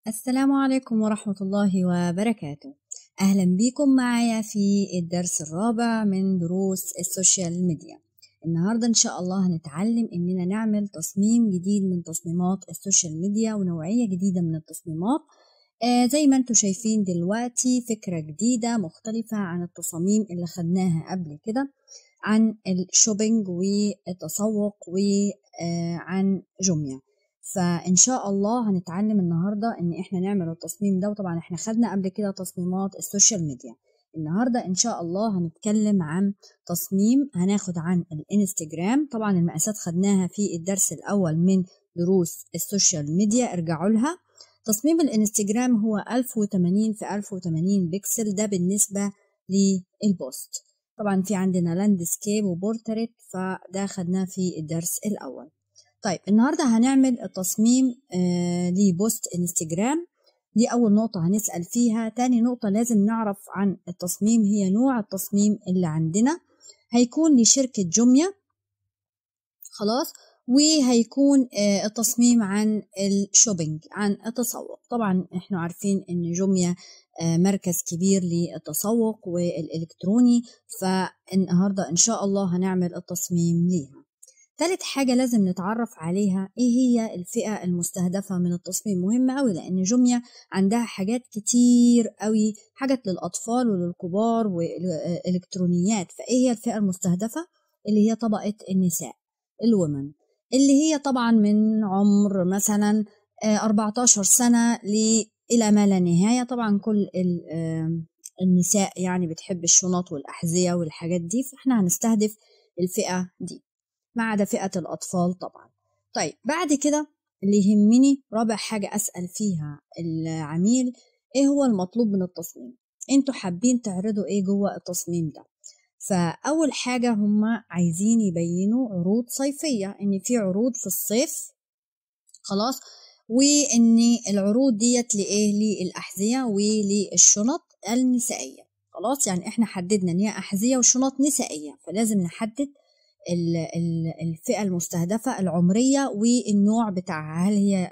السلام عليكم ورحمة الله وبركاته أهلا بكم معايا في الدرس الرابع من دروس السوشيال ميديا النهاردة إن شاء الله هنتعلم إننا نعمل تصميم جديد من تصميمات السوشيال ميديا ونوعية جديدة من التصميمات آه زي ما انتم شايفين دلوقتي فكرة جديدة مختلفة عن التصاميم اللي خدناها قبل كده عن الشوبينج والتسوق وعن جمية فان شاء الله هنتعلم النهارده ان احنا نعمل التصميم ده وطبعا احنا خدنا قبل كده تصميمات السوشيال ميديا النهارده ان شاء الله هنتكلم عن تصميم هناخد عن الانستجرام طبعا المقاسات خدناها في الدرس الاول من دروس السوشيال ميديا ارجعوا لها تصميم الانستجرام هو 1080 في 1080 بكسل ده بالنسبه للبوست طبعا في عندنا لاندسكيب وبورتريت فده خدناه في الدرس الاول طيب النهارده هنعمل التصميم آه لبوست انستجرام دي اول نقطة هنسأل فيها تاني نقطة لازم نعرف عن التصميم هي نوع التصميم اللي عندنا هيكون لشركة جوميا خلاص وهيكون آه التصميم عن الشوبينج عن التسوق طبعا احنا عارفين ان جوميا آه مركز كبير للتسوق والالكتروني فالنهارده ان شاء الله هنعمل التصميم ليها تالت حاجة لازم نتعرف عليها ايه هي الفئة المستهدفة من التصميم مهمة قوي لان جوميا عندها حاجات كتير قوي حاجات للاطفال وللكبار والالكترونيات فايه هي الفئة المستهدفة اللي هي طبقة النساء الومن اللي هي طبعا من عمر مثلا 14 سنة إلى ما لا نهاية طبعا كل النساء يعني بتحب الشنط والأحذية والحاجات دي فاحنا هنستهدف الفئة دي ما عدا فئة الأطفال طبعا طيب بعد كده اللي يهمني رابع حاجة أسأل فيها العميل إيه هو المطلوب من التصميم انتوا حابين تعرضوا إيه جوه التصميم ده فأول حاجة هم عايزين يبينوا عروض صيفية إن في عروض في الصيف خلاص وإن العروض ديت لإيه للأحذية وللشنط النسائية خلاص يعني إحنا حددنا إن هي أحذية وشنط نسائية فلازم نحدد الفئة المستهدفة العمرية والنوع بتاعها هل هي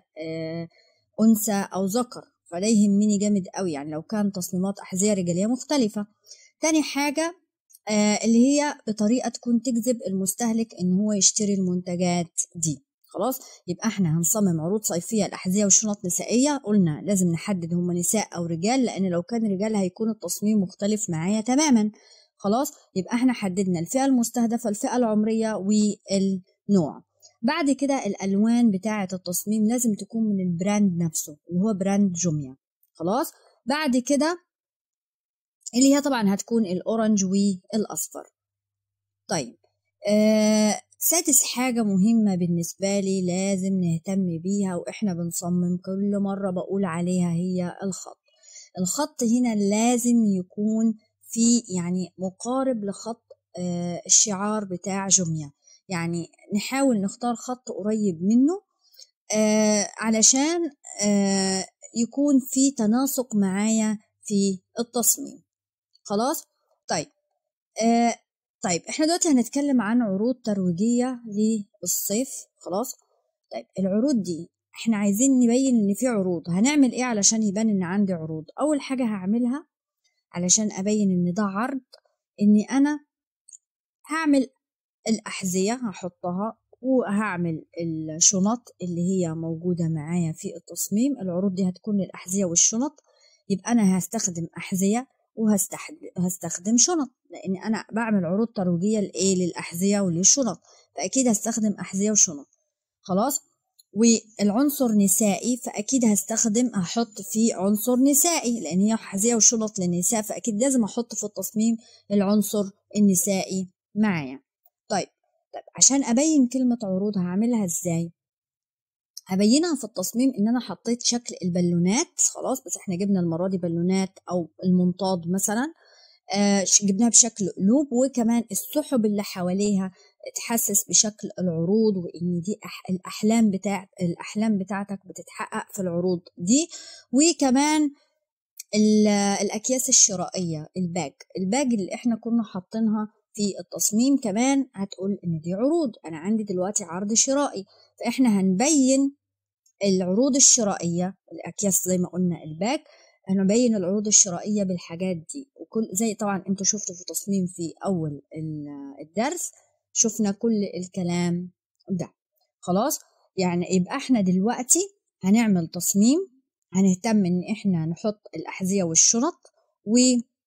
أنثى أو ذكر فده يهمني جامد قوي يعني لو كان تصميمات أحذية رجالية مختلفة تاني حاجة اللي هي بطريقة تكون تجذب المستهلك إن هو يشتري المنتجات دي خلاص يبقى احنا هنصمم عروض صيفية الأحذية والشنط نسائية قلنا لازم نحدد هم نساء أو رجال لأن لو كان رجال هيكون التصميم مختلف معايا تماما خلاص يبقى احنا حددنا الفئة المستهدفة الفئة العمرية والنوع بعد كده الألوان بتاعة التصميم لازم تكون من البراند نفسه اللي هو براند جوميا خلاص بعد كده اللي هي طبعا هتكون الأورنج والأصفر طيب آه سادس حاجة مهمة بالنسبة لي لازم نهتم بيها وإحنا بنصمم كل مرة بقول عليها هي الخط الخط هنا لازم يكون في يعني مقارب لخط آه الشعار بتاع جوميا يعني نحاول نختار خط قريب منه آه علشان آه يكون في تناسق معايا في التصميم خلاص طيب آه طيب احنا دلوقتي هنتكلم عن عروض ترويجية للصيف خلاص طيب العروض دي احنا عايزين نبين ان في عروض هنعمل ايه علشان يبان ان عندي عروض اول حاجة هعملها علشان أبين إن ده عرض إني أنا هعمل الأحذية هحطها وهعمل الشنط اللي هي موجودة معايا في التصميم العروض دي هتكون للأحذية والشنط يبقى أنا هستخدم أحذية وهستخدم شنط لأن أنا بعمل عروض ترويجية لإيه للأحذية وللشنط فأكيد هستخدم أحذية وشنط خلاص والعنصر نسائي فاكيد هستخدم هحط فيه عنصر نسائي لان هي حذيه وشنط للنساء فاكيد لازم احط في التصميم العنصر النسائي معايا طيب طيب عشان ابين كلمه عروض هعملها ازاي هبينها في التصميم ان انا حطيت شكل البالونات خلاص بس احنا جبنا المره دي بالونات او المنطاد مثلا آه جبناها بشكل قلوب وكمان السحب اللي حواليها تحسس بشكل العروض وان دي أح الاحلام بتاع الاحلام بتاعتك بتتحقق في العروض دي وكمان الاكياس الشرائيه الباج الباج اللي احنا كنا حاطينها في التصميم كمان هتقول ان دي عروض انا عندي دلوقتي عرض شرائي فاحنا هنبين العروض الشرائيه الاكياس زي ما قلنا الباك هنبين العروض الشرائيه بالحاجات دي وكل زي طبعا انتوا شفتوا في تصميم في اول الدرس شفنا كل الكلام ده خلاص يعني يبقى احنا دلوقتي هنعمل تصميم هنهتم ان احنا نحط الاحذيه والشنط و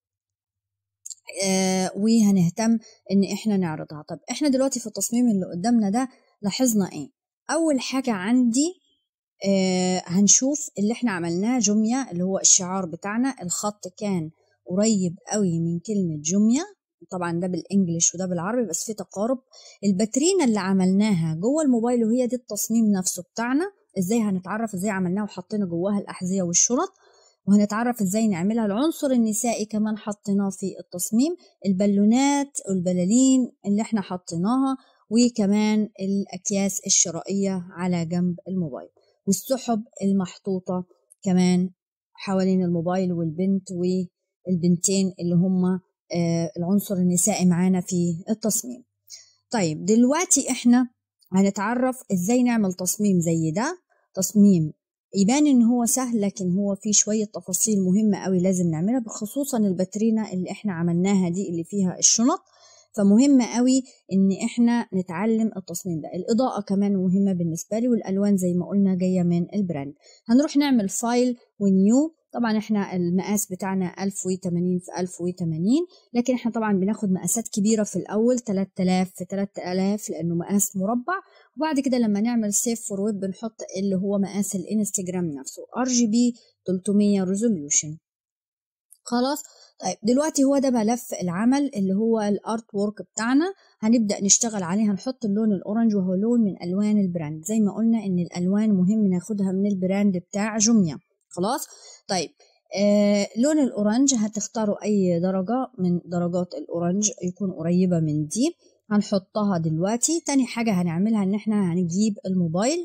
آه وهنهتم ان احنا نعرضها طب احنا دلوقتي في التصميم اللي قدامنا ده لاحظنا ايه اول حاجه عندي آه هنشوف اللي احنا عملناه جمية اللي هو الشعار بتاعنا الخط كان قريب قوي من كلمة جمية طبعا ده بالانجلش وده بالعربي بس في تقارب الباترينا اللي عملناها جوه الموبايل وهي دي التصميم نفسه بتاعنا ازاي هنتعرف ازاي عملناها وحطينا جواها الاحذيه والشنط وهنتعرف ازاي نعملها العنصر النسائي كمان حطيناه في التصميم البالونات والبلالين اللي احنا حطيناها وكمان الاكياس الشرائيه على جنب الموبايل والسحب المحطوطه كمان حوالين الموبايل والبنت والبنتين اللي هم العنصر النسائي معانا في التصميم طيب دلوقتي احنا هنتعرف ازاي نعمل تصميم زي ده تصميم يبان ان هو سهل لكن هو فيه شوية تفاصيل مهمة قوي لازم نعملها بخصوصا الباترينا اللي احنا عملناها دي اللي فيها الشنط فمهم قوي ان احنا نتعلم التصميم ده الاضاءة كمان مهمة بالنسبة لي والالوان زي ما قلنا جاية من البراند هنروح نعمل فايل ونيو طبعا احنا المقاس بتاعنا 1080 في 1080 لكن احنا طبعا بناخد مقاسات كبيره في الاول 3000 في 3000 لانه مقاس مربع وبعد كده لما نعمل سيف فور ويب بنحط اللي هو مقاس الانستجرام نفسه ار جي بي 300 ريزوليوشن خلاص طيب دلوقتي هو ده ملف العمل اللي هو الارت وورك بتاعنا هنبدا نشتغل عليه هنحط اللون الاورنج وهو لون من الوان البراند زي ما قلنا ان الالوان مهم ناخدها من البراند بتاع جوميا خلاص طيب آه لون الاورنج هتختاروا اي درجه من درجات الاورنج يكون قريبه من دي هنحطها دلوقتي تاني حاجه هنعملها ان احنا هنجيب الموبايل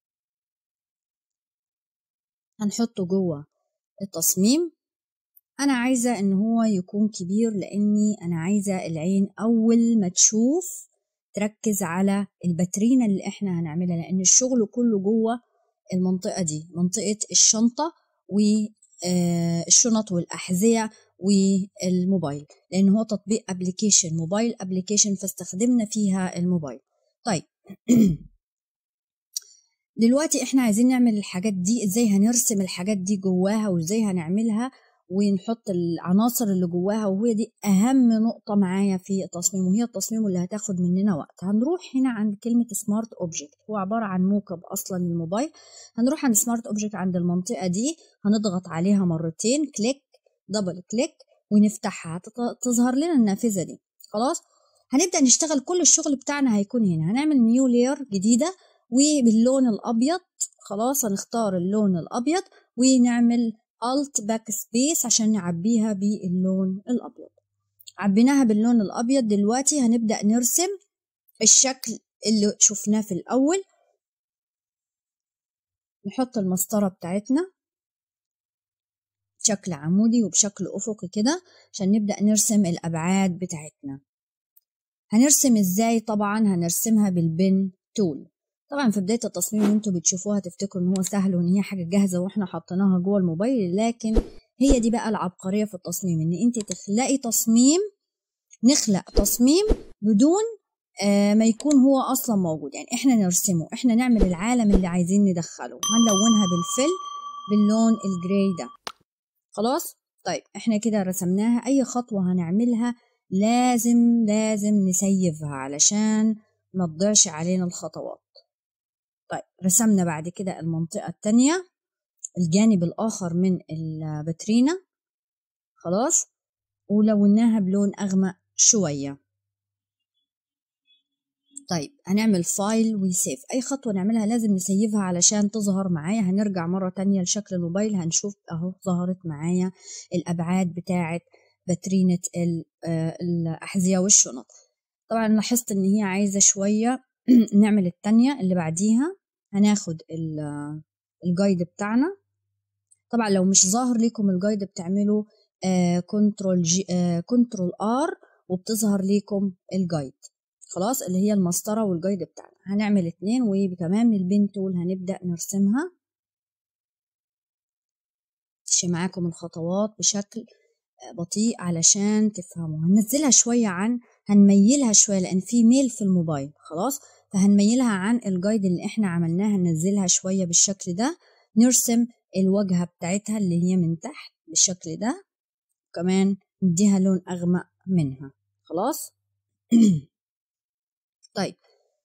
هنحطه جوه التصميم انا عايزه ان هو يكون كبير لاني انا عايزه العين اول ما تشوف تركز على الباترينا اللي احنا هنعملها لان الشغل كله جوه المنطقة دي منطقة الشنطة والشنط والأحذية والموبايل لأن هو تطبيق ابلكيشن موبايل ابلكيشن فاستخدمنا فيها الموبايل طيب دلوقتي احنا عايزين نعمل الحاجات دي ازاي هنرسم الحاجات دي جواها وازاي هنعملها ونحط العناصر اللي جواها وهي دي اهم نقطة معايا في التصميم وهي التصميم اللي هتاخد مننا وقت هنروح هنا عند كلمة سمارت اوبجكت هو عبارة عن موكب اصلا للموبايل هنروح عند سمارت اوبجكت عند المنطقة دي هنضغط عليها مرتين كليك دبل كليك ونفتحها تظهر لنا النافذة دي خلاص هنبدأ نشتغل كل الشغل بتاعنا هيكون هنا هنعمل نيو لير جديدة وباللون الابيض خلاص هنختار اللون الابيض ونعمل الت باك سبيس عشان نعبيها باللون الابيض عبيناها باللون الابيض دلوقتي هنبدا نرسم الشكل اللي شفناه في الاول نحط المسطره بتاعتنا بشكل عمودي وبشكل افقي كده عشان نبدا نرسم الابعاد بتاعتنا هنرسم ازاي طبعا هنرسمها بالبن تول طبعا في بدايه التصميم انتوا بتشوفوها تفتكروا ان هو سهل وان هي حاجه جاهزه واحنا حطيناها جوه الموبايل لكن هي دي بقى العبقريه في التصميم ان انت تخلقي تصميم نخلق تصميم بدون آه ما يكون هو اصلا موجود يعني احنا نرسمه احنا نعمل العالم اللي عايزين ندخله هنلونها بالفل باللون الجراي ده خلاص طيب احنا كده رسمناها اي خطوه هنعملها لازم لازم نسيفها علشان ما تضيعش علينا الخطوات طيب رسمنا بعد كده المنطقة التانية الجانب الآخر من الباترينا خلاص ولوناها بلون أغمق شوية طيب هنعمل فايل ويسيف أي خطوة نعملها لازم نسيفها علشان تظهر معايا هنرجع مرة تانية لشكل الموبايل هنشوف أهو ظهرت معايا الأبعاد بتاعة باترينة الأحذية والشنط طبعا لاحظت إن هي عايزة شوية نعمل التانية اللي بعديها هناخد الجايد بتاعنا طبعا لو مش ظاهر لكم الجايد بتعملوا كنترول جي كنترول ار وبتظهر لكم الجايد خلاص اللي هي المسطرة والجايد بتاعنا هنعمل اتنين وكمان البين تول هنبدأ نرسمها تمشي معاكم الخطوات بشكل بطيء علشان تفهموا هننزلها شوية عن هنميلها شوية لأن في ميل في الموبايل خلاص فهنميلها عن الجايد اللي احنا عملناها ننزلها شوية بالشكل ده نرسم الواجهة بتاعتها اللي هي من تحت بالشكل ده كمان نديها لون أغمق منها خلاص طيب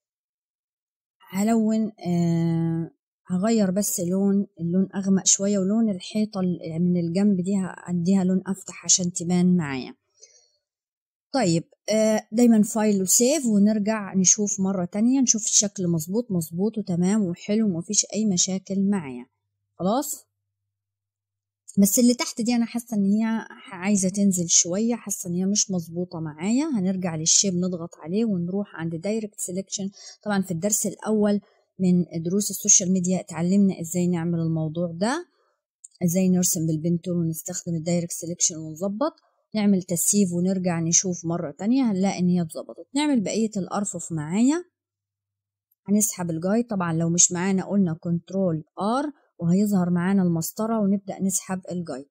هلون آه هغير بس لون اللون أغمق شوية ولون الحيطة من الجنب دي هأديها لون أفتح عشان تبان معايا طيب آه دايما فايل وسيف ونرجع نشوف مرة تانية نشوف الشكل مظبوط مظبوط وتمام وحلو ومفيش أي مشاكل معايا خلاص بس اللي تحت دي انا حاسه ان هي عايزه تنزل شويه حاسه ان هي مش مظبوطه معايا هنرجع للشيب نضغط عليه ونروح عند دايركت سيلكشن طبعا في الدرس الاول من دروس السوشيال ميديا اتعلمنا ازاي نعمل الموضوع ده ازاي نرسم بالبنتول ونستخدم الدايركت سيلكشن ونظبط نعمل تسييف ونرجع نشوف مرة تانية هنلاقي ان هي اتظبطت نعمل بقية الارفف معايا هنسحب الجايد طبعا لو مش معانا قلنا كنترول ار وهيظهر معانا المسطرة ونبدأ نسحب الجايد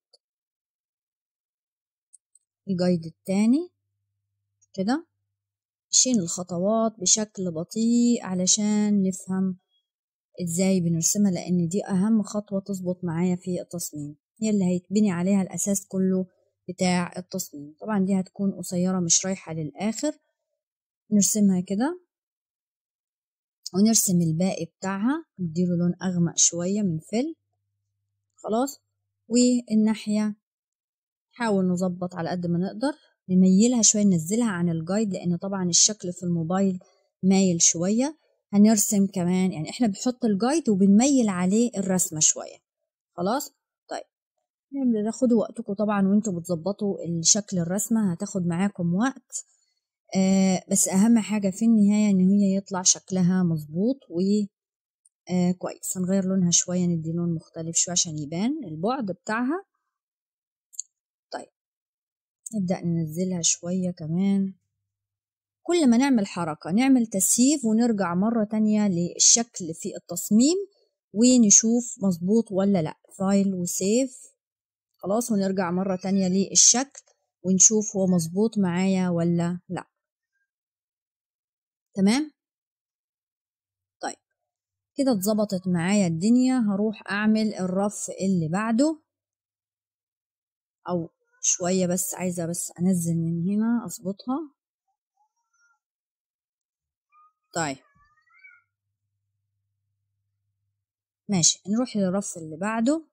الجايد التاني كده ماشيين الخطوات بشكل بطيء علشان نفهم ازاي بنرسمها لان دي اهم خطوة تظبط معايا في التصميم هي اللي هيتبني عليها الاساس كله بتاع التصميم طبعا دي هتكون قصيرة مش رايحة للاخر نرسمها كده ونرسم الباقي بتاعها نديله لون اغمق شوية من فل خلاص والناحية نحاول نظبط على قد ما نقدر نميلها شوية ننزلها عن الجايد لأن طبعا الشكل في الموبايل مايل شوية هنرسم كمان يعني احنا بنحط الجايد وبنميل عليه الرسمة شوية خلاص طيب خدوا وقتكم طبعا وانتوا بتظبطوا الشكل الرسمة هتاخد معاكم وقت آه بس أهم حاجة في النهاية إن هي يطلع شكلها مظبوط و آه كويس هنغير لونها شوية ندي لون مختلف شوية عشان يبان البعد بتاعها طيب نبدأ ننزلها شوية كمان كل ما نعمل حركة نعمل تسييف ونرجع مرة تانية للشكل في التصميم ونشوف مظبوط ولا لأ فايل وسيف خلاص ونرجع مرة تانية للشكل ونشوف هو مظبوط معايا ولا لأ تمام طيب كده اتظبطت معايا الدنيا هروح اعمل الرف اللي بعده او شوية بس عايزة بس انزل من هنا اظبطها طيب ماشي نروح للرف اللي بعده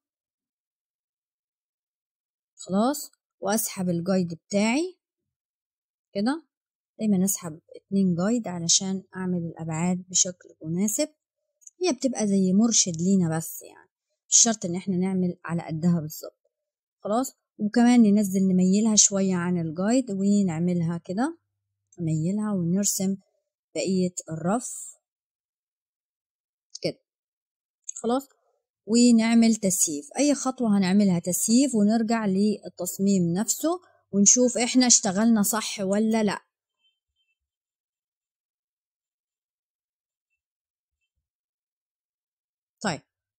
خلاص واسحب الجايد بتاعي كده دايما اسحب اتنين جايد علشان اعمل الابعاد بشكل مناسب هي بتبقى زي مرشد لينا بس يعني مش شرط ان احنا نعمل على قدها بالظبط خلاص وكمان ننزل نميلها شوية عن الجايد ونعملها كده نميلها ونرسم بقية الرف كده خلاص ونعمل تسييف اي خطوة هنعملها تسييف ونرجع للتصميم نفسه ونشوف احنا اشتغلنا صح ولا لا طيب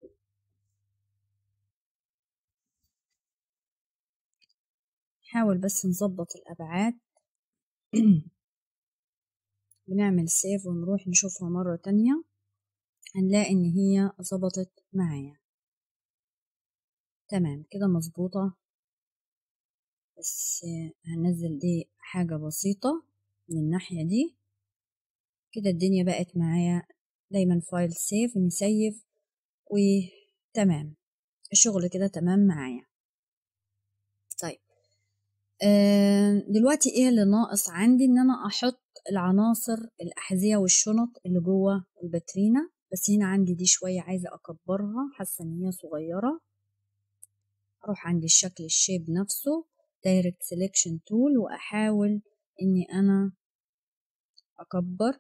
نحاول بس نظبط الأبعاد بنعمل سيف ونروح نشوفها مرة تانية هنلاقي إن هي ظبطت معايا تمام كده مظبوطة بس هنزل دي حاجة بسيطة من الناحية دي كده الدنيا بقت معايا دايما فايل سيف نسيف وتمام الشغل كده تمام معايا طيب دلوقتي ايه اللي ناقص عندي ان انا احط العناصر الاحذيه والشنط اللي جوه الباترينا بس هنا عندي دي شويه عايزه اكبرها حاسه ان هي صغيره اروح عند الشكل الشيب نفسه دايركت سيلكشن تول واحاول اني انا اكبر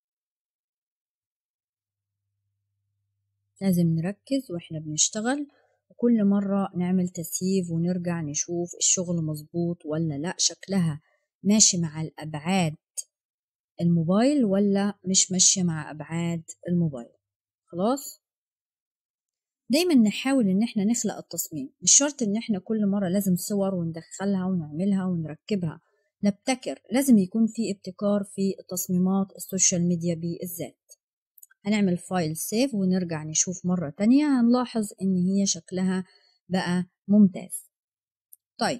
لازم نركز واحنا بنشتغل وكل مرة نعمل تسييف ونرجع نشوف الشغل مظبوط ولا لا شكلها ماشي مع الأبعاد الموبايل ولا مش ماشية مع أبعاد الموبايل خلاص دايما نحاول ان احنا نخلق التصميم مش شرط ان احنا كل مرة لازم صور وندخلها ونعملها ونركبها نبتكر لازم يكون في ابتكار في تصميمات السوشيال ميديا بالذات هنعمل فايل سيف ونرجع نشوف مرة تانية هنلاحظ ان هي شكلها بقى ممتاز طيب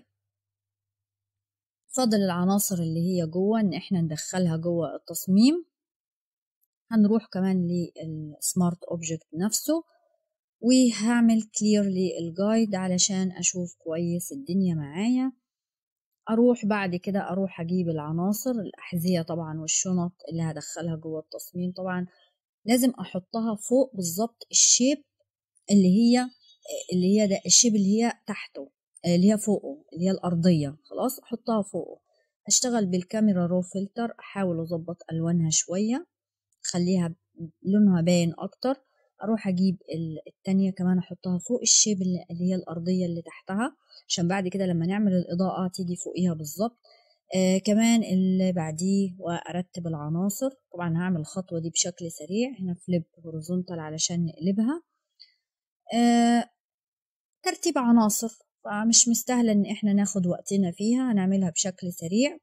فاضل العناصر اللي هي جوه ان احنا ندخلها جوه التصميم هنروح كمان للسمارت اوبجكت نفسه وهعمل كلير للجايد علشان اشوف كويس الدنيا معايا اروح بعد كده اروح اجيب العناصر الاحذيه طبعا والشنط اللي هدخلها جوه التصميم طبعا لازم احطها فوق بالظبط الشيب اللي هي اللي هي ده الشيب اللي هي تحته اللي هي فوقه اللي هي الارضيه خلاص احطها فوقه اشتغل بالكاميرا رو فلتر احاول اظبط الوانها شويه خليها لونها باين اكتر اروح اجيب التانية كمان احطها فوق الشيب اللي هي الارضية اللي تحتها عشان بعد كده لما نعمل الاضاءة تيجي فوقيها بالظبط آه كمان اللي بعديه وارتب العناصر طبعا هعمل الخطوة دي بشكل سريع هنا فليب هوريزونتال علشان نقلبها آه ترتيب عناصر فمش مستاهلة ان احنا ناخد وقتنا فيها هنعملها بشكل سريع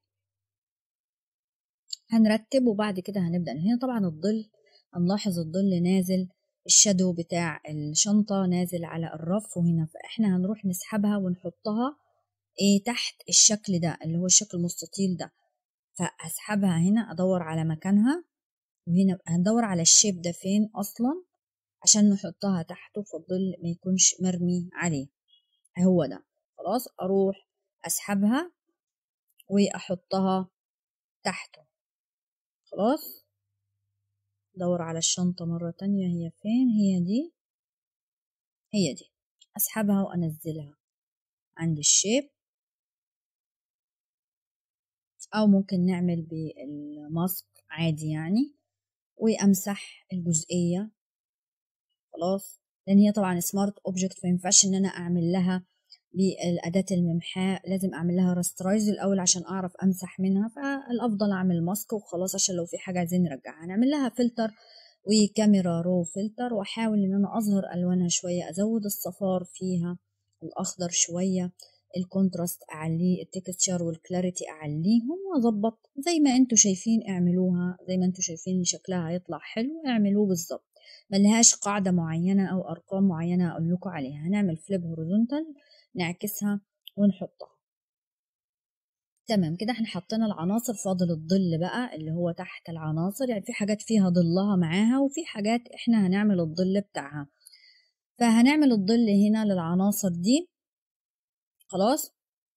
هنرتب وبعد كده هنبدأ هنا طبعا الظل هنلاحظ الظل نازل الشادو بتاع الشنطة نازل على الرف وهنا فاحنا هنروح نسحبها ونحطها ايه تحت الشكل ده اللي هو الشكل المستطيل ده فهسحبها هنا ادور على مكانها وهنا هندور على الشيب ده فين اصلا عشان نحطها تحته فالظل ما يكونش مرمي عليه هو ده خلاص اروح اسحبها واحطها تحته خلاص دور على الشنطة مرة تانية هي فين هي دي هي دي أسحبها وأنزلها عند الشيب أو ممكن نعمل بالماسك عادي يعني وأمسح الجزئية خلاص لأن هي طبعا سمارت اوبجكت فينفعش إن أنا أعمل لها بالأداة الممحاء لازم أعمل لها راسترايز الأول عشان أعرف أمسح منها فالأفضل أعمل ماسك وخلاص عشان لو في حاجة عايزين نرجعها هنعمل لها فلتر وكاميرا رو فلتر وأحاول إن أنا أظهر ألوانها شوية أزود الصفار فيها الأخضر شوية الكونتراست أعليه التكستشر والكلاريتي أعليهم وأظبط زي ما انتوا شايفين اعملوها زي ما انتوا شايفين شكلها هيطلع حلو اعملوه بالظبط ملهاش قاعدة معينة أو أرقام معينة أقول لكم عليها هنعمل فليب هوريزونتال نعكسها ونحطها تمام كده احنا حطينا العناصر فاضل الظل بقى اللي هو تحت العناصر يعني في حاجات فيها ظلها معاها وفي حاجات احنا هنعمل الظل بتاعها فهنعمل الظل هنا للعناصر دي خلاص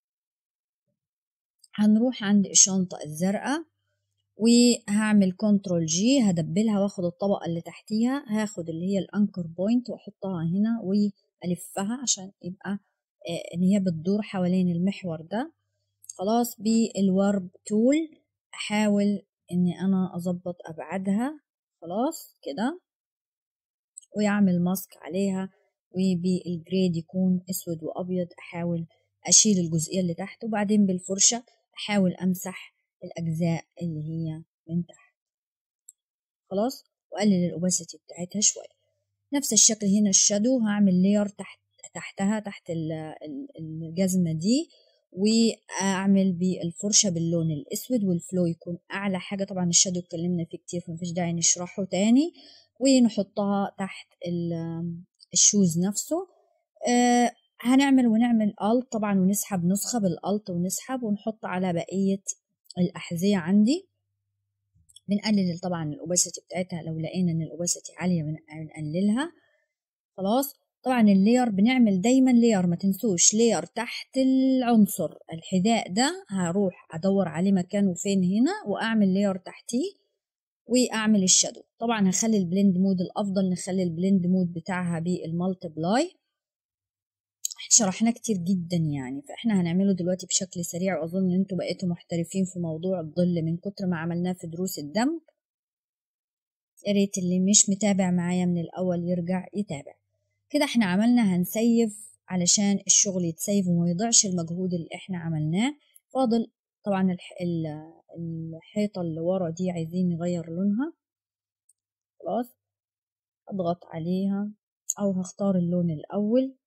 هنروح عند الشنطة الزرقاء وهعمل كنترول جي هدبلها واخد الطبقة اللي تحتيها هاخد اللي هي الانكر بوينت واحطها هنا والفها عشان يبقى ان هي بتدور حوالين المحور ده خلاص بالورب تول احاول اني انا اظبط ابعادها خلاص كده ويعمل ماسك عليها وبالجريد يكون اسود وابيض احاول اشيل الجزئيه اللي تحت وبعدين بالفرشه احاول امسح الاجزاء اللي هي من تحت خلاص واقلل الاوباسيتي بتاعتها شويه نفس الشكل هنا الشادو هعمل لير تحت تحتها تحت الجزمة دي واعمل بالفرشة باللون الاسود والفلو يكون اعلى حاجة طبعا الشادو اتكلمنا فيه كتير فمفيش داعي نشرحه تاني ونحطها تحت الشوز نفسه آه هنعمل ونعمل الت طبعا ونسحب نسخة بالالت ونسحب ونحط على بقية الاحذية عندي بنقلل طبعا الاوباسيتي بتاعتها لو لقينا ان الاوباسيتي عالية بنقللها خلاص طبعا اللير بنعمل دايما لير ما تنسوش لير تحت العنصر الحذاء ده هروح ادور عليه مكانه فين هنا واعمل لير تحتيه واعمل الشادو طبعا هخلي البلند مود الافضل نخلي البلند مود بتاعها بالمالتيبلاي شرحناه كتير جدا يعني فاحنا هنعمله دلوقتي بشكل سريع واظن ان انتوا بقيتوا محترفين في موضوع الظل من كتر ما عملناه في دروس الدمج يا ريت اللي مش متابع معايا من الاول يرجع يتابع كده احنا عملنا هنسيف علشان الشغل يتسيف وما يضيعش المجهود اللي احنا عملناه فاضل طبعا الحيطة اللي ورا دي عايزين نغير لونها خلاص اضغط عليها او هختار اللون الاول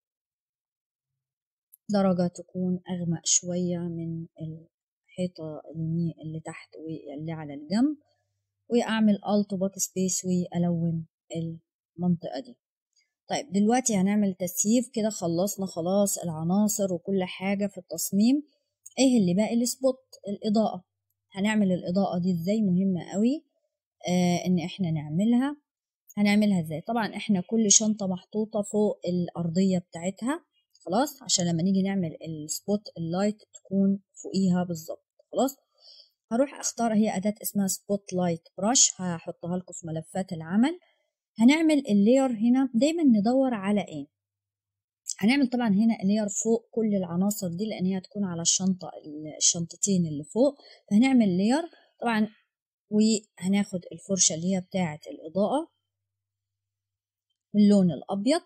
درجة تكون اغمق شوية من الحيطة اليمين اللي تحت واللي على الجنب واعمل الت باك سبيس والون المنطقة دي طيب دلوقتي هنعمل تسييف كده خلصنا خلاص العناصر وكل حاجة في التصميم ايه اللي باقي السبوت الاضاءة هنعمل الاضاءة دي ازاي مهمة قوي آه ان احنا نعملها هنعملها ازاي طبعا احنا كل شنطة محطوطة فوق الارضية بتاعتها خلاص عشان لما نيجي نعمل السبوت اللايت تكون فوقيها بالظبط خلاص هروح اختار هي اداة اسمها سبوت لايت براش هحطها لكم في ملفات العمل هنعمل اللير هنا دايما ندور على ايه هنعمل طبعا هنا لير فوق كل العناصر دي لان هي هتكون على الشنطة الشنطتين اللي فوق فهنعمل لير طبعا وهناخد الفرشة اللي هي بتاعة الإضاءة باللون الأبيض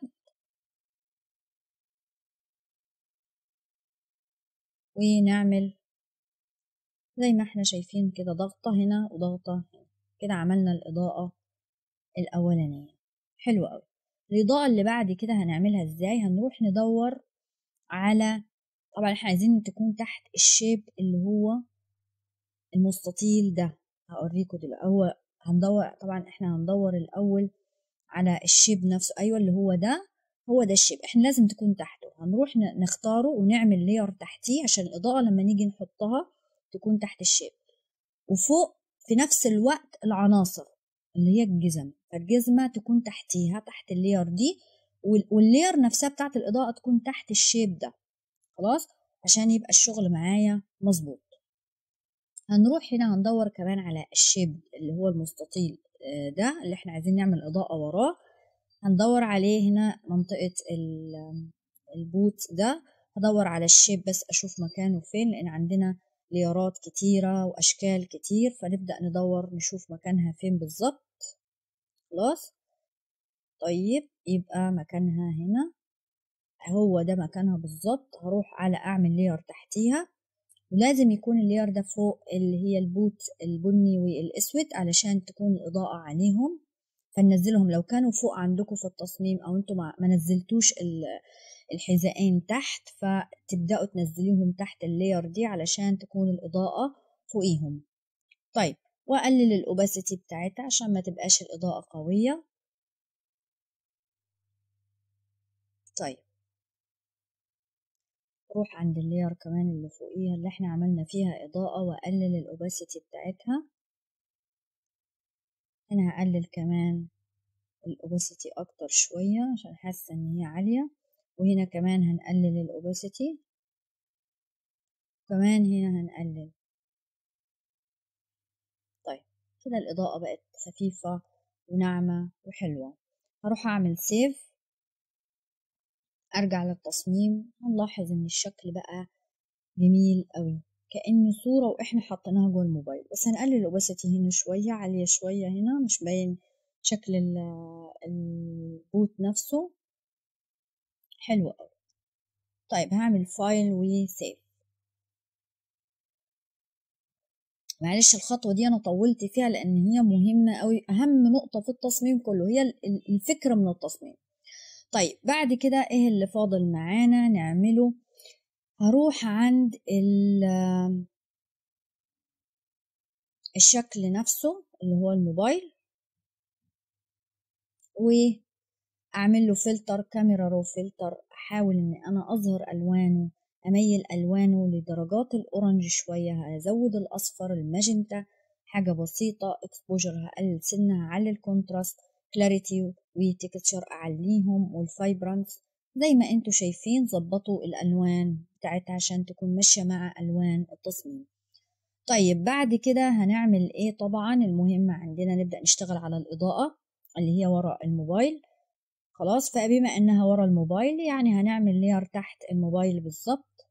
ونعمل زي ما احنا شايفين كده ضغطة هنا وضغطة هنا كده عملنا الإضاءة الأولانية حلوة أوي الإضاءة اللي بعد كده هنعملها ازاي هنروح ندور على طبعا احنا عايزين تكون تحت الشيب اللي هو المستطيل ده هوريكم دلوقتي هو هندور طبعا احنا هندور الأول على الشيب نفسه أيوة اللي هو ده هو ده الشيب احنا لازم تكون تحته هنروح نختاره ونعمل لير تحتيه عشان الإضاءة لما نيجي نحطها تكون تحت الشيب وفوق في نفس الوقت العناصر اللي هي الجزم فالجزمة تكون تحتيها تحت اللير دي واللير نفسها بتاعت الإضاءة تكون تحت الشيب ده خلاص عشان يبقى الشغل معايا مظبوط هنروح هنا هندور كمان على الشيب اللي هو المستطيل ده اللي احنا عايزين نعمل إضاءة وراه هندور عليه هنا منطقة البوت ده هدور على الشيب بس أشوف مكانه فين لأن عندنا ليارات كتيرة وأشكال كتير فنبدأ ندور نشوف مكانها فين بالظبط خلاص طيب يبقى مكانها هنا هو ده مكانها بالظبط هروح على أعمل لير تحتيها ولازم يكون اللير ده فوق اللي هي البوت البني والأسود علشان تكون الإضاءة عليهم فننزلهم لو كانوا فوق عندكم في التصميم أو أنتم ما نزلتوش الحذائين تحت فتبدأوا تنزليهم تحت اللير دي علشان تكون الإضاءة فوقيهم طيب وأقلل الأوباسيتي بتاعتها عشان ما تبقاش الإضاءة قوية طيب روح عند اللير كمان اللي فوقيها اللي احنا عملنا فيها إضاءة وأقلل الأوباسيتي بتاعتها هنا هقلل كمان الأوباسيتي أكتر شوية عشان حاسة إن هي عالية وهنا كمان هنقلل الأوباسيتي كمان هنا هنقلل طيب كده الإضاءة بقت خفيفة وناعمة وحلوة هروح أعمل سيف أرجع للتصميم هنلاحظ إن الشكل بقى جميل قوي كأن صورة وإحنا حاطيناها جوه الموبايل بس هنقلل الأوباسيتي هنا شوية عالية شوية هنا مش باين شكل البوت نفسه حلو قوي طيب هعمل فايل وسيف معلش الخطوة دي أنا طولت فيها لأن هي مهمة قوي أهم نقطة في التصميم كله هي الفكرة من التصميم طيب بعد كده إيه اللي فاضل معانا نعمله هروح عند الشكل نفسه اللي هو الموبايل واعمل له فلتر كاميرا رو فلتر احاول ان انا اظهر الوانه اميل الوانه لدرجات الاورنج شويه هزود الاصفر الماجنتا حاجه بسيطه اكسبوجر هقلل سنه هعلي الكونتراست كلاريتي وتكتشر اعليهم والفايبرانس زي ما انتوا شايفين ظبطوا الالوان بتاعتها عشان تكون ماشيه مع الوان التصميم طيب بعد كده هنعمل ايه طبعا المهم عندنا نبدا نشتغل على الاضاءه اللي هي وراء الموبايل خلاص فبما انها ورا الموبايل يعني هنعمل لير تحت الموبايل بالظبط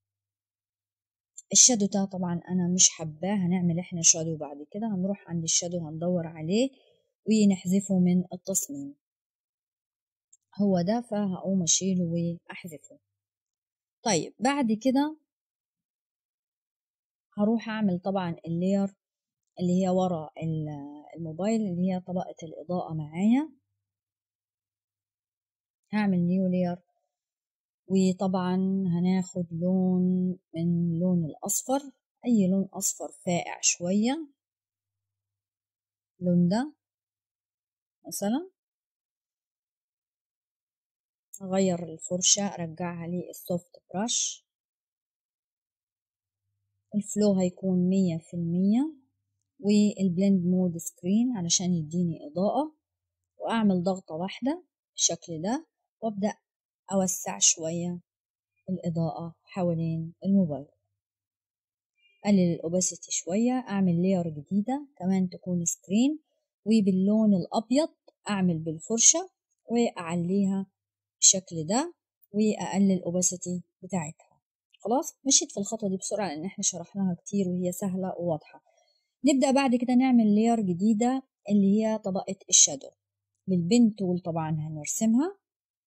الشادو ده طبعا انا مش حباه هنعمل احنا شادو بعد كده هنروح عند الشادو هندور عليه ونحذفه من التصميم هو ده فهقوم اشيله واحذفه طيب بعد كده هروح اعمل طبعا اللير اللي هي ورا الموبايل اللي هي طبقة الإضاءة معايا هعمل نيو لير وطبعا هناخد لون من اللون الأصفر أي لون أصفر فاقع شوية اللون ده مثلا أغير الفرشة أرجعها للسوفت براش الفلو هيكون مية في المية والبلند مود سكرين علشان يديني إضاءة وأعمل ضغطة واحدة بالشكل ده وأبدأ أوسع شوية الإضاءة حوالين الموبايل أقلل الأوباسيتي شوية أعمل لير جديدة كمان تكون سكرين وباللون الأبيض أعمل بالفرشة وأعليها بالشكل ده وأقلل الأوباسيتي بتاعتها خلاص مشيت في الخطوة دي بسرعة لأن احنا شرحناها كتير وهي سهلة وواضحة نبدأ بعد كده نعمل لير جديدة اللي هي طبقة الشادو بالبن تول طبعا هنرسمها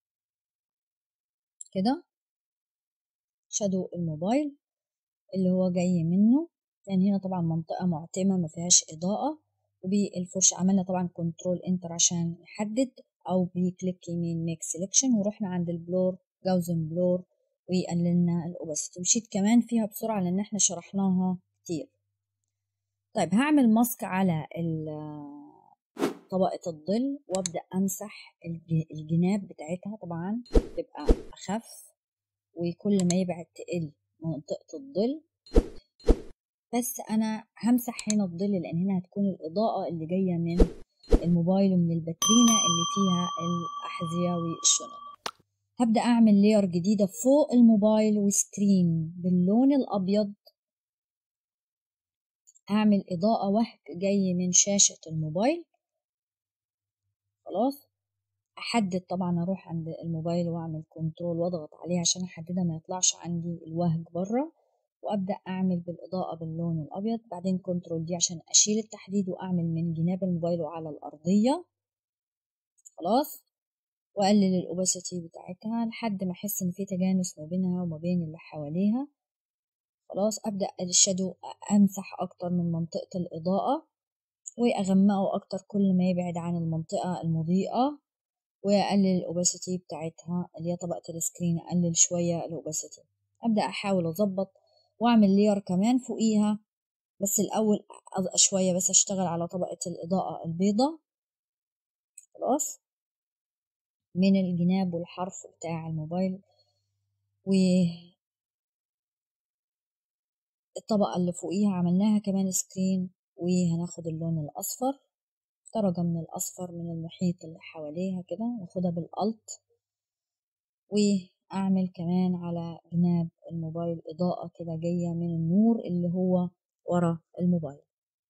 كده شادو الموبايل اللي هو جاي منه يعني هنا طبعا منطقة معتمة ما فيهاش إضاءة وبالفرشة عملنا طبعا كنترول انتر عشان نحدد أو بكليك يمين ميك سيلكشن ورحنا عند البلور جاوزن بلور وقللنا الأوباسيتي مشيت كمان فيها بسرعة لأن احنا شرحناها كتير طيب هعمل ماسك على طبقة الظل وابدأ امسح الجناب بتاعتها طبعا تبقى اخف وكل ما يبعد تقل منطقة الظل بس انا همسح هنا الظل لان هنا هتكون الاضاءة اللي جاية من الموبايل ومن الباترينا اللي فيها الاحذية والشنط هبدأ اعمل لير جديدة فوق الموبايل وسكرين باللون الابيض هعمل إضاءة وهج جاي من شاشة الموبايل خلاص أحدد طبعا أروح عند الموبايل وأعمل كنترول وأضغط عليه عشان أحددها ما يطلعش عندي الوهج بره وأبدأ أعمل بالإضاءة باللون الأبيض بعدين كنترول دي عشان أشيل التحديد وأعمل من جناب الموبايل وعلى الأرضية خلاص وأقلل الأوباسيتي بتاعتها لحد ما أحس إن في تجانس ما بينها وما بين اللي حواليها خلاص أبدأ الشادو أمسح أكتر من منطقة الإضاءة وأغمقه أكتر كل ما يبعد عن المنطقة المضيئة وأقلل الأوباسيتي بتاعتها اللي هي طبقة السكرين أقلل شوية الأوباسيتي أبدأ أحاول أظبط وأعمل لير كمان فوقيها بس الأول شوية بس أشتغل على طبقة الإضاءة البيضة خلاص من الجناب والحرف بتاع الموبايل و الطبقة اللي فوقيها عملناها كمان سكرين وهناخد اللون الأصفر درجة من الأصفر من المحيط اللي حواليها كده ناخدها بالألت وأعمل كمان على جناب الموبايل إضاءة كده جاية من النور اللي هو ورا الموبايل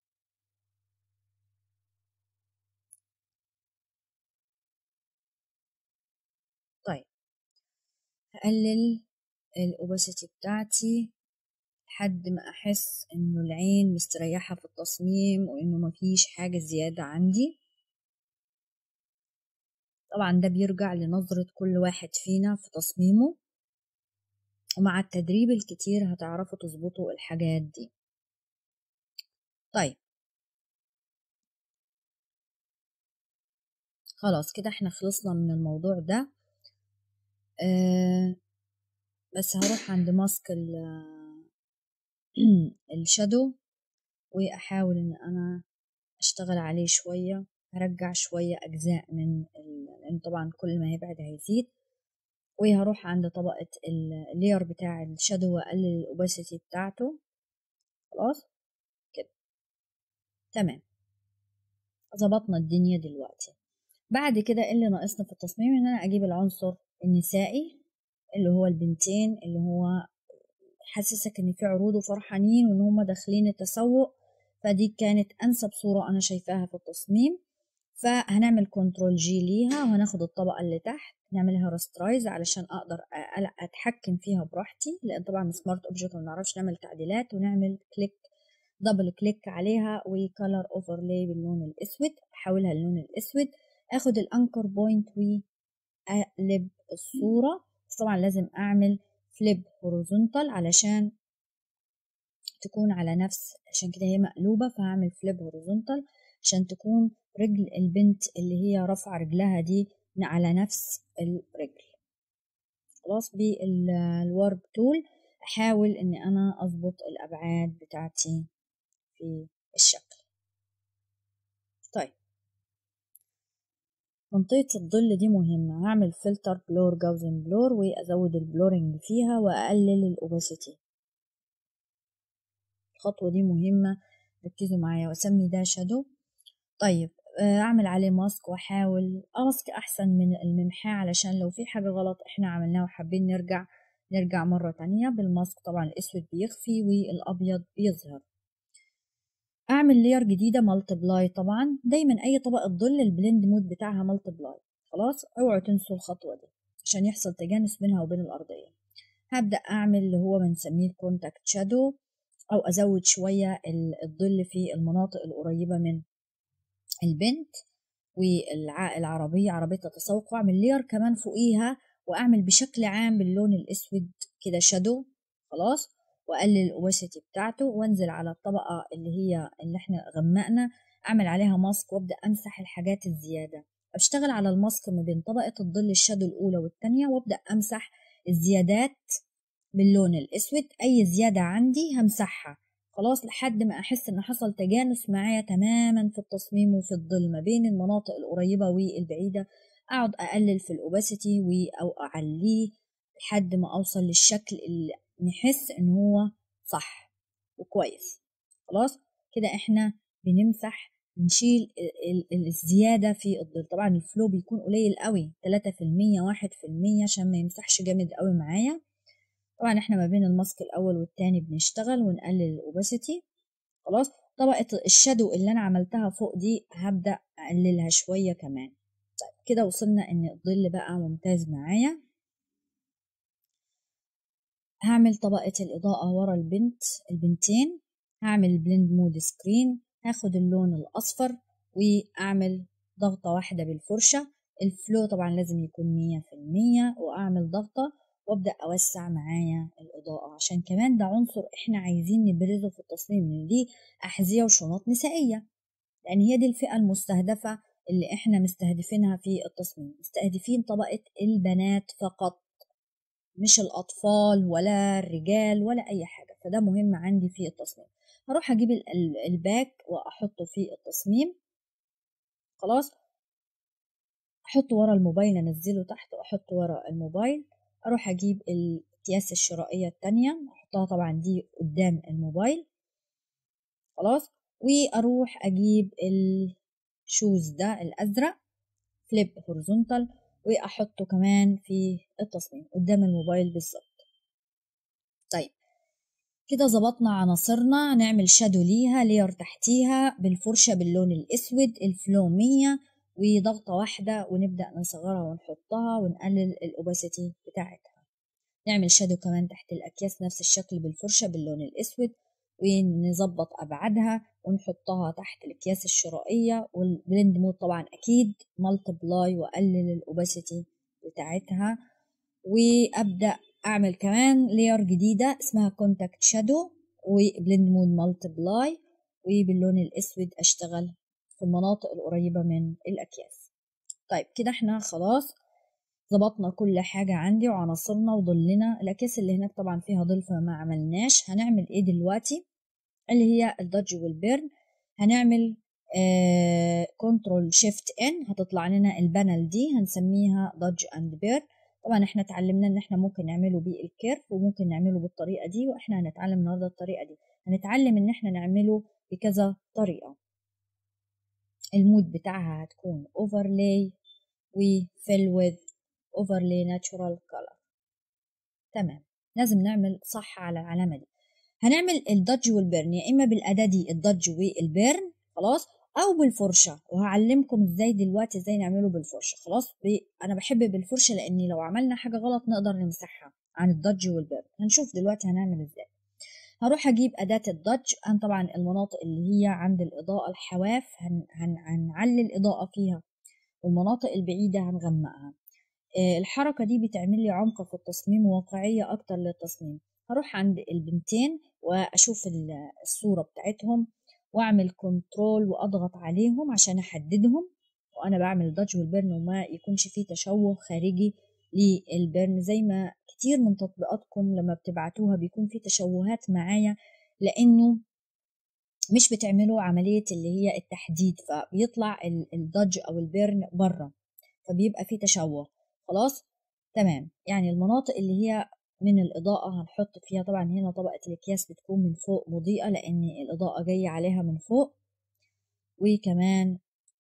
طيب هقلل الأوباسيتي بتاعتي لحد ما أحس إنه العين مستريحة في التصميم وإنه مفيش حاجة زيادة عندي طبعا ده بيرجع لنظرة كل واحد فينا في تصميمه ومع التدريب الكتير هتعرفوا تظبطوا الحاجات دي طيب خلاص كده احنا خلصنا من الموضوع ده آه بس هروح عند ماسك الشادو واحاول ان انا اشتغل عليه شوية هرجع شوية اجزاء من لان طبعا كل ما يبعد هيزيد وهروح عند طبقة اللير بتاع الشادو واقلل الاوباسيتي بتاعته خلاص كده تمام ظبطنا الدنيا دلوقتي بعد كده اللي ناقصنا في التصميم ان انا اجيب العنصر النسائي اللي هو البنتين اللي هو حسسك ان في عروض وفرحانين وان هم داخلين التسوق فدي كانت انسب صورة انا شايفاها في التصميم فهنعمل كنترول جي ليها وهناخد الطبقة اللي تحت نعملها راسترايز علشان اقدر اتحكم فيها براحتي لان طبعا سمارت اوبجكت ما نعرفش نعمل تعديلات ونعمل كليك دبل كليك عليها وكالر اوفرلاي باللون الاسود احولها للون الاسود اخد الانكر بوينت واقلب الصورة طبعا لازم اعمل فليب هوريزونتال علشان تكون على نفس عشان كده هي مقلوبة فهعمل فليب هوريزونتال عشان تكون رجل البنت اللي هي رافعة رجلها دي على نفس الرجل خلاص بالوارب تول احاول اني انا اضبط الابعاد بتاعتي في الشكل طيب منطقة الظل دي مهمة هعمل فلتر بلور جاوزن بلور وازود البلورنج فيها واقلل الاوباسيتي الخطوة دي مهمة ركزوا معايا واسمي ده شادو طيب اعمل عليه ماسك واحاول ماسك احسن من الممحاه علشان لو في حاجة غلط احنا عملناها وحابين نرجع نرجع مرة تانية بالماسك طبعا الاسود بيخفي والابيض بيظهر اعمل لير جديدة مالتبلاي طبعا دايما اي طبقة ظل البلند مود بتاعها مالتبلاي خلاص اوعوا تنسوا الخطوة دي عشان يحصل تجانس بينها وبين الارضية هبدأ اعمل اللي هو بنسميه الكونتاكت شادو او ازود شوية الظل في المناطق القريبة من البنت والعربية عربية التسوق واعمل لير كمان فوقيها واعمل بشكل عام باللون الاسود كده شادو خلاص واقلل الاوباسيتي بتاعته وانزل على الطبقة اللي هي اللي احنا غمقنا اعمل عليها ماسك وابدا امسح الحاجات الزيادة اشتغل على الماسك ما بين طبقة الظل الشادو الاولى والتانية وابدا امسح الزيادات باللون الاسود اي زيادة عندي همسحها خلاص لحد ما احس ان حصل تجانس معايا تماما في التصميم وفي الظل ما بين المناطق القريبة والبعيدة اقعد اقلل في الاوباسيتي او اعليه لحد ما اوصل للشكل اللي نحس ان هو صح وكويس خلاص كده احنا بنمسح بنشيل الزيادة في الظل طبعا الفلو بيكون قليل قوي 3% 1% عشان ما يمسحش جامد قوي معايا طبعا احنا ما بين الماسك الاول والتاني بنشتغل ونقلل الاوباسيتي خلاص طبقة الشادو اللي انا عملتها فوق دي هبدأ اقللها شوية كمان طيب كده وصلنا ان الظل بقى ممتاز معايا هعمل طبقة الإضاءة ورا البنت البنتين هعمل بلند مود سكرين هاخد اللون الأصفر وأعمل ضغطة واحدة بالفرشة الفلو طبعا لازم يكون مية في المية وأعمل ضغطة وابدا اوسع معايا الاضاءه عشان كمان ده عنصر احنا عايزين نبرزه في التصميم لان دي احذيه وشنط نسائيه لان هي دي الفئه المستهدفه اللي احنا مستهدفينها في التصميم مستهدفين طبقه البنات فقط مش الاطفال ولا الرجال ولا اي حاجه فده مهم عندي في التصميم هروح اجيب الباك واحطه في التصميم خلاص احطه ورا الموبايل انزله تحت واحطه ورا الموبايل اروح اجيب الاكياس الشرائيه التانية احطها طبعا دي قدام الموبايل خلاص واروح اجيب الشوز ده الازرق فليب هوريزونتال واحطه كمان في التصميم قدام الموبايل بالظبط طيب كده ظبطنا عناصرنا نعمل شادو ليها لير تحتيها بالفرشة باللون الاسود الفلو 100 وضغطة واحدة ونبدأ نصغرها ونحطها ونقلل الأوباسيتي بتاعتها نعمل شادو كمان تحت الأكياس نفس الشكل بالفرشة باللون الأسود ونظبط أبعادها ونحطها تحت الأكياس الشرائية والبلند مود طبعا أكيد مالتبلاي وأقلل الأوباسيتي بتاعتها وأبدأ أعمل كمان لير جديدة اسمها كونتاكت شادو وبلند مود مالتبلاي وباللون الأسود أشتغل في المناطق القريبة من الأكياس طيب كده احنا خلاص ظبطنا كل حاجة عندي وعناصرنا وظلنا الأكياس اللي هناك طبعا فيها ظل فما عملناش هنعمل ايه دلوقتي اللي هي الدج والبيرن هنعمل كنترول شيفت ان هتطلع لنا البانل دي هنسميها دج اند بيرن طبعا احنا اتعلمنا ان احنا ممكن نعمله بالكيرف وممكن نعمله بالطريقة دي واحنا هنتعلم النهارده الطريقة دي هنتعلم ان احنا نعمله بكذا طريقة المود بتاعها هتكون overlay وfill with overlay natural color تمام لازم نعمل صح على العلامة دي هنعمل الدج والبيرن يا إما بالأداة دي الدج والبيرن خلاص أو بالفرشة وهعلمكم ازاي دلوقتي ازاي نعمله بالفرشة خلاص ب... أنا بحب بالفرشة لأني لو عملنا حاجة غلط نقدر نمسحها عن الدج والبيرن هنشوف دلوقتي هنعمل ازاي هروح اجيب اداه الدج انا طبعا المناطق اللي هي عند الاضاءه الحواف هن هن هنعلي الاضاءه فيها والمناطق البعيده هنغمقها آه الحركه دي بتعمل لي عمق في التصميم وواقعيه اكتر للتصميم هروح عند البنتين واشوف الصورة بتاعتهم واعمل كنترول واضغط عليهم عشان احددهم وانا بعمل الدادج والبرن وما يكونش فيه تشوه خارجي للبرن زي ما كتير من تطبيقاتكم لما بتبعتوها بيكون في تشوهات معايا لانه مش بتعملوا عملية اللي هي التحديد فبيطلع الدج او البرن بره فبيبقى في تشوه خلاص تمام يعني المناطق اللي هي من الإضاءة هنحط فيها طبعا هنا طبقة الأكياس بتكون من فوق مضيئة لأن الإضاءة جاية عليها من فوق وكمان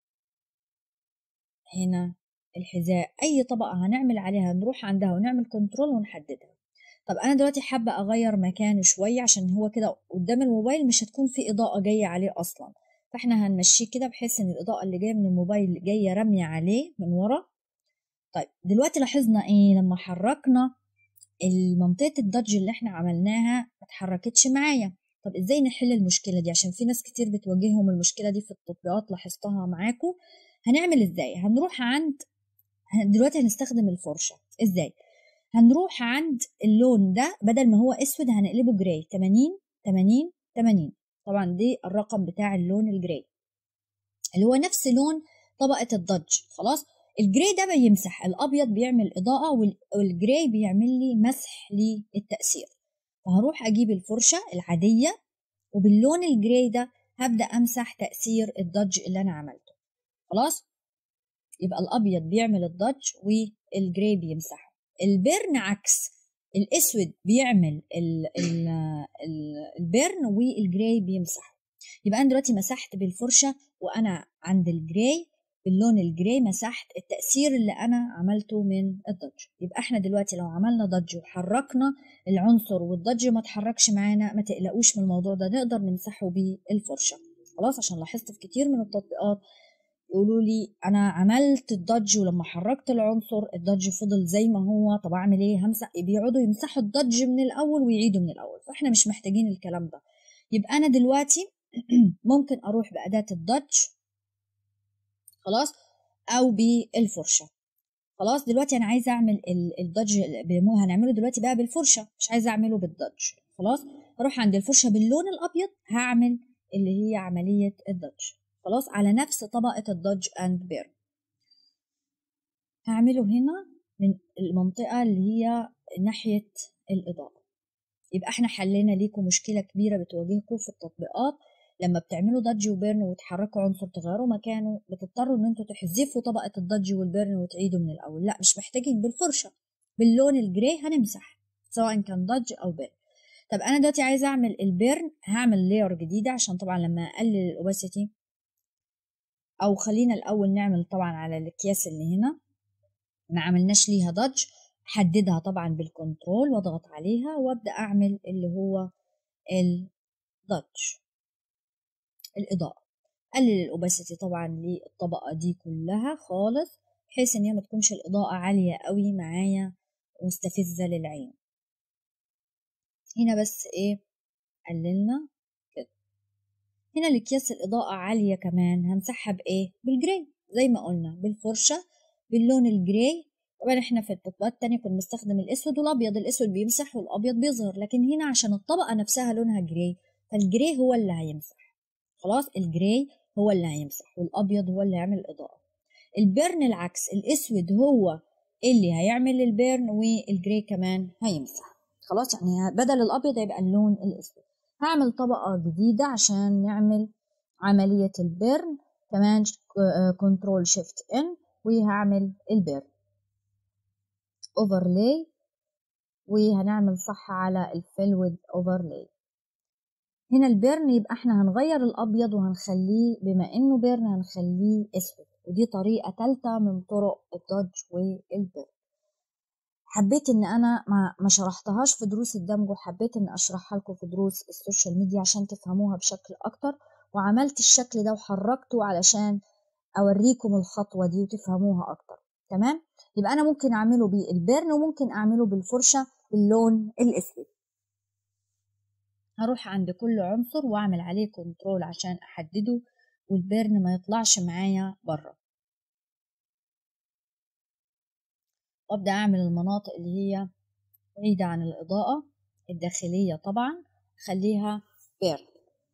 هنا الحذاء أي طبقة هنعمل عليها نروح عندها ونعمل كنترول ونحددها طب أنا دلوقتي حابة أغير مكانه شوية عشان هو كده قدام الموبايل مش هتكون في إضاءة جاية عليه أصلا فاحنا هنمشيه كده بحيث ان الإضاءة اللي جاية من الموبايل جاية رامية عليه من ورا طيب دلوقتي لاحظنا ايه لما حركنا المنطقة الدرج اللي احنا عملناها ما اتحركتش معايا طب ازاي نحل المشكلة دي عشان في ناس كتير بتواجههم المشكلة دي في التطبيقات لاحظتها معاكم هنعمل ازاي هنروح عند دلوقتي هنستخدم الفرشة ازاي هنروح عند اللون ده بدل ما هو اسود هنقلبه جراي 80 80 80 طبعا دي الرقم بتاع اللون الجراي اللي هو نفس لون طبقة الضج خلاص الجراي ده بيمسح الابيض بيعمل اضاءة والجراي بيعمل لي مسح للتأثير فهروح اجيب الفرشة العادية وباللون الجراي ده هبدأ امسح تأثير الضج اللي انا عملته خلاص يبقى الابيض بيعمل الضج والجراي بيمسحه البرن عكس الاسود بيعمل ال ال ال البرن والجراي بيمسح يبقى انا دلوقتي مسحت بالفرشه وانا عند الجراي باللون الجراي مسحت التأثير اللي أنا عملته من الضج يبقى احنا دلوقتي لو عملنا ضج وحركنا العنصر والضج ما اتحركش معانا ما تقلقوش من الموضوع ده نقدر نمسحه بالفرشة خلاص عشان لاحظت في كتير من التطبيقات يقولوا لي انا عملت الضج ولما حركت العنصر الضج فضل زي ما هو طب اعمل ايه همسح بيقعدوا يمسحوا الضج من الاول ويعيدوا من الاول فاحنا مش محتاجين الكلام ده يبقى انا دلوقتي ممكن اروح باداه الضج خلاص او بالفرشه خلاص دلوقتي انا عايزه اعمل الضج هنعمله دلوقتي بقى بالفرشه مش عايزه اعمله بالضج خلاص اروح عند الفرشه باللون الابيض هعمل اللي هي عمليه الضج خلاص على نفس طبقة الدodge اند بيرن هعمله هنا من المنطقة اللي هي ناحية الإضاءة يبقى احنا حلينا ليكم مشكلة كبيرة بتواجهكم في التطبيقات لما بتعملوا دادج وبيرن وتحركوا عنصر تغيروا مكانه بتضطروا ان انتوا تحذفوا طبقة الدادج والبيرن وتعيدوا من الأول لا مش محتاجين بالفرشة باللون الجراي هنمسح سواء كان دادج أو بيرن طب أنا دلوقتي عايزة أعمل البيرن هعمل لاير جديدة عشان طبعا لما أقلل الأوباسيتي او خلينا الاول نعمل طبعا على الاكياس اللي هنا ما عملناش ليها ضج حددها طبعا بالكنترول واضغط عليها وابدا اعمل اللي هو الضج الاضاءه قلل الاوباسيتي طبعا للطبقه دي كلها خالص بحيث ان هي ما تكونش الاضاءه عاليه قوي معايا مستفزه للعين هنا بس ايه قللنا هنا الاكياس الاضاءة عالية كمان همسحها بايه بالجراي زي ما قلنا بالفرشة باللون الجراي طبعا احنا في التطبيقات التانية كنا بنستخدم الاسود والابيض الاسود بيمسح والابيض بيظهر لكن هنا عشان الطبقة نفسها لونها جراي فالجراي هو اللي هيمسح خلاص الجراي هو اللي هيمسح والابيض هو اللي هيعمل الاضاءة البيرن العكس الاسود هو اللي هيعمل البيرن والجراي كمان هيمسح خلاص يعني بدل الابيض هيبقى اللون الاسود هعمل طبقة جديدة عشان نعمل عملية البرن كمان كنترول شيفت ان وهعمل البرن اوفرلاي وهنعمل صح على الفيل اوفرلاي هنا البرن يبقى احنا هنغير الابيض وهنخليه بما انه بيرن هنخليه اسود ودي طريقة تالتة من طرق الدوج والبرن حبيت ان انا ما ما شرحتهاش في دروس الدمج وحبيت ان اشرحها لكم في دروس السوشيال ميديا عشان تفهموها بشكل اكتر وعملت الشكل ده وحركته علشان اوريكم الخطوه دي وتفهموها اكتر تمام يبقى انا ممكن اعمله بالبرن وممكن اعمله بالفرشه باللون الاسود هروح عند كل عنصر واعمل عليه كنترول عشان احدده والبرن ما يطلعش معايا بره وابدا اعمل المناطق اللي هي بعيدة عن الإضاءة الداخلية طبعا خليها بيرن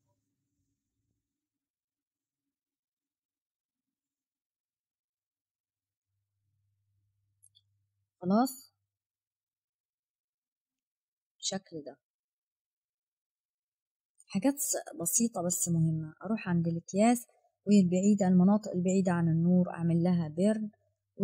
خلاص بالشكل ده حاجات بسيطة بس مهمة أروح عند الأكياس والبعيدة المناطق البعيدة عن النور أعمل لها بيرن و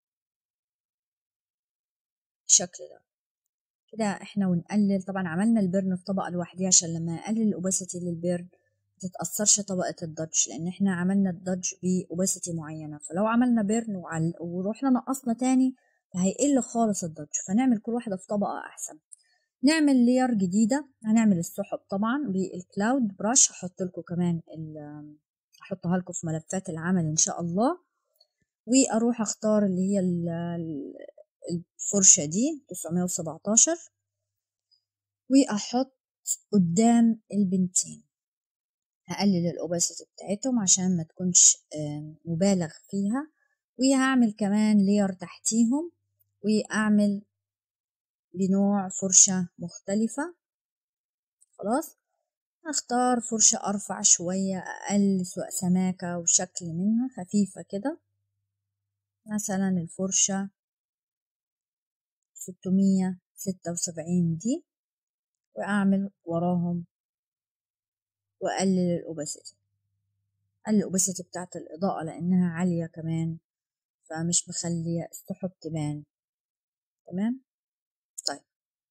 بالشكل ده كده احنا ونقلل طبعا عملنا البيرن في طبقة لوحديها عشان لما اقلل الاوباسيتي للبيرن متتأثرش طبقة الدج لأن احنا عملنا الدج بأوباسيتي معينة فلو عملنا بيرن وعل... ورحنا نقصنا تاني فهيقل خالص الدج فنعمل كل واحدة في طبقة أحسن نعمل لير جديدة هنعمل السحب طبعا بالكلاود براش هحط لكم كمان هحطها لكم في ملفات العمل إن شاء الله وأروح أختار اللي هي الفرشة دي 917 وأحط قدام البنتين هقلل الأوباسيتي بتاعتهم عشان ما تكونش مبالغ فيها وهعمل كمان لير تحتيهم وأعمل بنوع فرشة مختلفة خلاص هختار فرشة أرفع شوية أقل سواء سماكة وشكل منها خفيفة كده مثلا الفرشة ستمية ستة وسبعين دي وأعمل وراهم وأقلل الأوباسيتي أقلل الأوباسيتي بتاعت الإضاءة لأنها عالية كمان فمش مخلية السحب تبان تمام طيب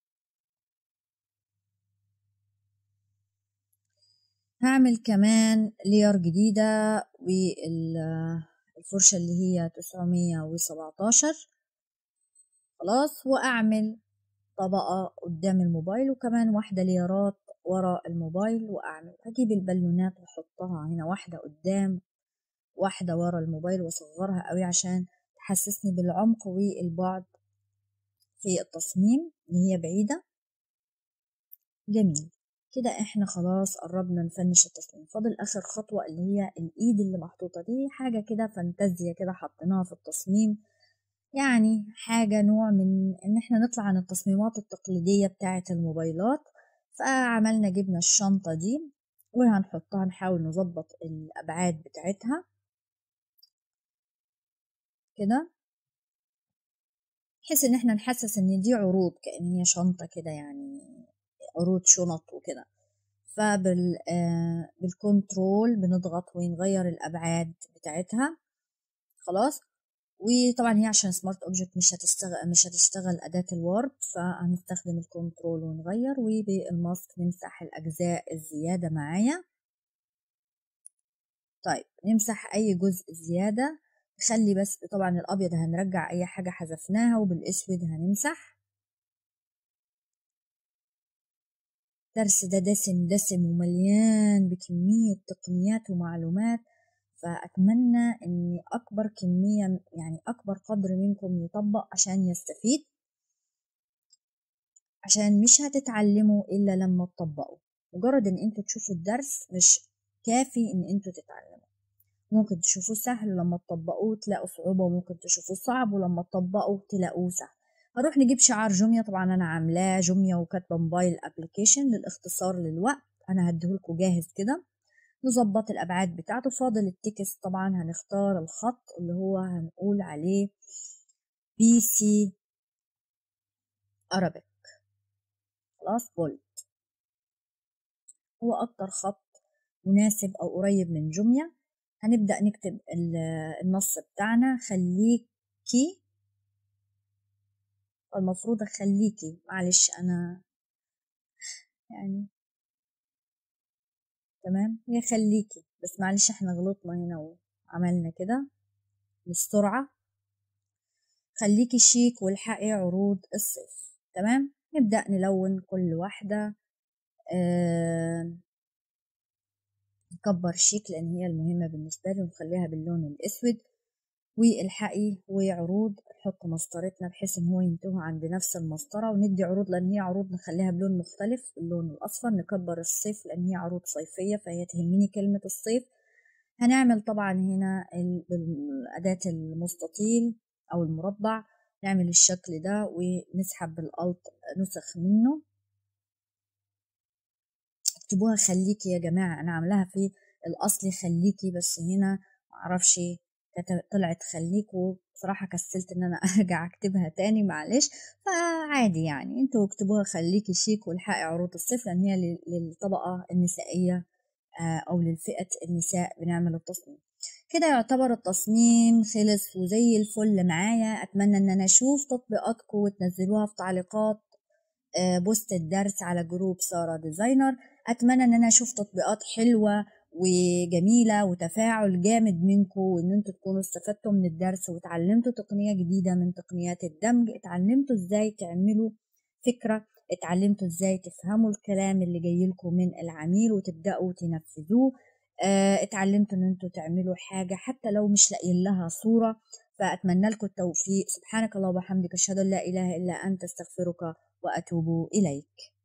هعمل كمان لير جديدة والفرشة اللي هي تسعمية وسبعتاشر خلاص وأعمل طبقة قدام الموبايل وكمان واحدة ليرات ورا الموبايل وأعمل هجيب البالونات وأحطها هنا واحدة قدام واحدة ورا الموبايل وأصغرها قوي عشان تحسسني بالعمق والبعد في التصميم اللي هي بعيدة جميل كده احنا خلاص قربنا نفنش التصميم فاضل اخر خطوة اللي هي الايد اللي محطوطة دي حاجة كده فانتازيا كده حطيناها في التصميم يعني حاجة نوع من ان احنا نطلع عن التصميمات التقليدية بتاعة الموبايلات فعملنا جبنا الشنطة دي وهنحطها نحاول نظبط الابعاد بتاعتها كده بحيث ان احنا نحسس ان دي عروض كأن هي شنطة كده يعني عروض شنط وكده فبال آه بالكنترول بنضغط ونغير الابعاد بتاعتها خلاص وطبعا هي عشان سمارت اوبجكت مش هتشتغل مش هتشتغل اداه الوارب فهنستخدم الكنترول ونغير وبالماسك نمسح الاجزاء الزياده معايا طيب نمسح اي جزء زياده نخلي بس طبعا الابيض هنرجع اي حاجه حذفناها وبالاسود هنمسح الدرس ده دسم دسم ومليان بكمية تقنيات ومعلومات فأتمنى أن أكبر كمية يعني أكبر قدر منكم يطبق عشان يستفيد عشان مش هتتعلموا إلا لما تطبقوا مجرد أن أنتوا تشوفوا الدرس مش كافي أن أنتوا تتعلموا ممكن تشوفوه سهل ولما تطبقوه تلاقوا صعوبة وممكن تشوفوه صعب ولما تطبقوا تلاقوه سهل هروح نجيب شعار جوميا طبعا انا عاملاه جوميا وكاتبه موبايل ابلكيشن للاختصار للوقت انا هديهولكوا جاهز كده نظبط الابعاد بتاعته فاضل التكست طبعا هنختار الخط اللي هو هنقول عليه بي سي ارابيك خلاص بولد هو اكتر خط مناسب او قريب من جوميا هنبدا نكتب النص بتاعنا خليكي المفروض اخليكي معلش انا يعني تمام هي خليكي بس معلش احنا غلطنا هنا وعملنا كده للسرعة خليكي شيك والحقي عروض الصيف تمام نبدأ نلون كل واحدة آه نكبر شيك لأن هي المهمة بالنسبة لي ونخليها باللون الأسود والحقي وعروض نحط مسطرتنا بحيث ان هو ينتهوا عند نفس المسطرة وندي عروض لان هي عروض نخليها بلون مختلف اللون الاصفر نكبر الصيف لان هي عروض صيفية فهي تهمني كلمة الصيف هنعمل طبعا هنا أداة المستطيل او المربع نعمل الشكل ده ونسحب بالالت نسخ منه اكتبوها خليكي يا جماعة أنا عاملاها في الأصل خليكي بس هنا معرفش طلعت خليكوا بصراحة كسلت ان انا ارجع اكتبها تاني معلش فعادي يعني انتوا اكتبوها خليكي شيك والحقي عروض الصيف لان هي للطبقة النسائية او للفئة النساء بنعمل التصميم كده يعتبر التصميم خلص وزي الفل معايا اتمنى ان انا اشوف تطبيقاتكم وتنزلوها في تعليقات بوست الدرس على جروب سارة ديزاينر اتمنى ان انا اشوف تطبيقات حلوة وجميله وتفاعل جامد منكم وان انتوا تكونوا استفدتوا من الدرس وتعلمتوا تقنيه جديده من تقنيات الدمج اتعلمتوا ازاي تعملوا فكره اتعلمتوا ازاي تفهموا الكلام اللي جاي لكم من العميل وتبداوا تنفذوه اه اتعلمتوا ان انتوا تعملوا حاجه حتى لو مش لاقيين لها صوره فاتمنى لكم التوفيق سبحانك اللهم وبحمدك اشهد ان لا اله الا انت استغفرك واتوب اليك